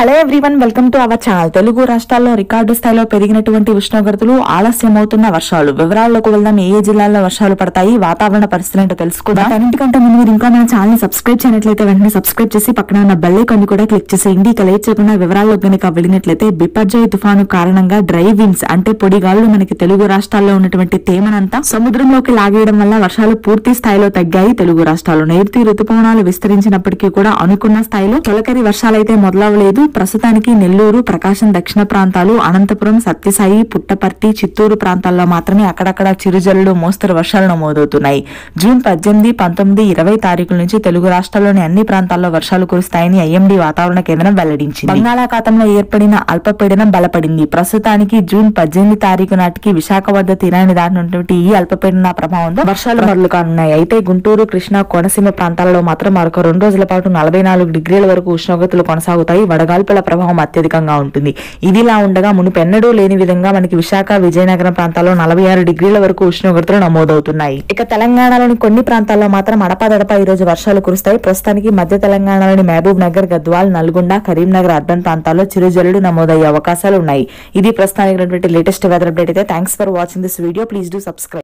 hello everyone welcome to our channel Telugu రాష్ట్రాల్లో record స్థాయిలో పెరిగినటువంటి ఉష్ణోగ్రతలు ఆలస్యమవుతున్న వర్షాలు వివరాల్లోకి వెళ్దాం ఏ ఏ జిల్లాల్లో వర్షాలు పడతాయి వాతావరణ పరిస్థితులు ఏంటో తెలుసుకుందాం అన్నింటికంటే ముందు మీరు ఇంకా మన ఛానల్ ని సబ్స్క్రైబ్ చేయనట్లయితే వెంటనే సబ్స్క్రైబ్ చేసి పక్కన ఉన్న బెల్ ఐకాన్ కూడా క్లిక్ చేసేయండి ఇక లేట్ చేయకుండా వివరాల్లో కనుక వెళ్ళినట్లయితే బిపర్జయ్ తుఫాను కారణంగా డ్రై విన్స్ అంటే పొడిగాలు మనకి తెలుగు రాష్ట్రాల్లో ఉన్నటువంటి తేమనంతా సముద్రంలోకి లాగేయడం వల్ల వర్షాలు పూర్తి స్థాయిలో తగ్గాయి తెలుగు రాష్ట్రాల్లో నైరుతి ఋతుపవనాలు విస్తరించినప్పటికీ కూడా అనుకున్న స్థాయిలో తొలకరి వర్షాలైతే మొదలవలేదు ప్రస్తుతానికి నెల్లూరు ప్రకాశం దక్షిణ ప్రాంతాలు అనంతపురం సత్యసాయి పుట్టపర్తి చిత్తూరు ప్రాంతాల్లో మాత్రమే అక్కడక్కడ చిరుజల్లులు మోస్తరు వర్షాలు నమోదవుతున్నాయి జూన్ పద్దెనిమిది పంతొమ్మిది ఇరవై తారీఖుల నుంచి తెలుగు రాష్ట్రాల్లోని అన్ని ప్రాంతాల్లో వర్షాలు కురుస్తాయని ఐఎండీ వాతావరణ కేంద్రం వెల్లడించింది బంగాళాఖాతంలో ఏర్పడిన అల్పపీడనం బలపడింది ప్రస్తుతానికి జూన్ పద్దెనిమిది తారీఖు నాటికి విశాఖ వద్ద తీరాన్ని దాటినటువంటి ఈ అల్పపీడన ప్రభావంతో వర్షాలు మొదలు కానున్నాయి అయితే గుంటూరు కృష్ణా కోనసీమ ప్రాంతాల్లో మాత్రం మరొక రెండు రోజుల పాటు నలభై నాలుగు డిగ్రీల వరకు ఉష్ణోగ్రతలు కొనసాగుతాయి వడగాల్పుల ప్రభావం అత్యధికంగా ఉంటుంది ఇదిలా ఉండగా మునుపెన్నడూ లేని విధంగా మనకి విశాఖ విజయనగరం ప్రాంతాల్లో నలభై ఆరు డిగ్రీల వరకు ఉష్ణోగ్రతలు నమోదవుతున్నాయి ఇక తెలంగాణలోని కొన్ని ప్రాంతాల్లో మాత్రం అడపాదడప ఈ రోజు వర్షాలు కురుస్తాయి ప్రస్తుతానికి మధ్య తెలంగాణలోని మహబూబ్ నగర్ గద్వాల్ నల్గొండ కరీంనగర్ అర్బన్ ప్రాంతాల్లో చిరుజల్లుడు నమోదయ్యే అవకాశాలు ఉన్నాయి ఇది ప్రస్తుతానికి లేటెస్ట్ వెదర్ అప్డేట్ అయితే thanks for watching this video please do subscribe